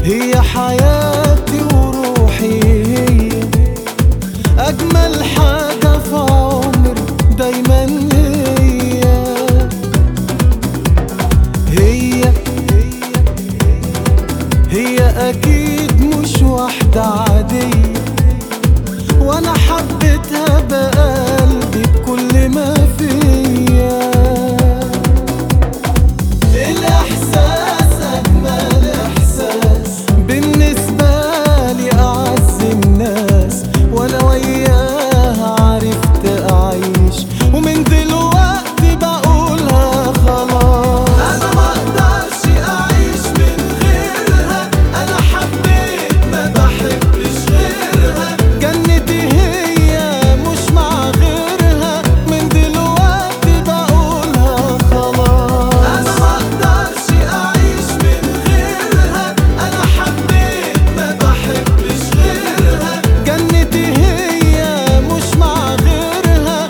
هي حياتي وروحي هي أجمل حاجة في عمري دايما هي هي هي أكيد مش واحدة عادية وأنا حبيتها بقلبي بكل ما فيا الإحساس أجمل إحساس بالنسبة لي أعز الناس وأنا وياها عرفت أعيش ومن دلوقتي بقولها خلاص أنا مقدرش أعيش من غيرها أنا حبيت ما بحبش غيرها جنتي هي مش مع غيرها من دلوقتي بقولها خلاص أنا مقدرش أعيش من غيرها أنا حبيت ما بحبش غيرها جنتي هي مش مع غيرها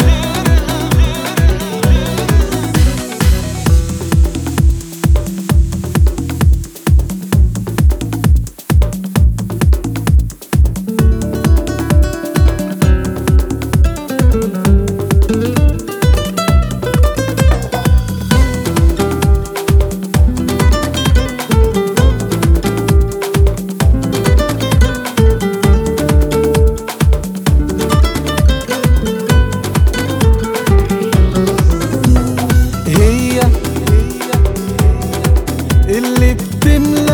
هي اللي بتملى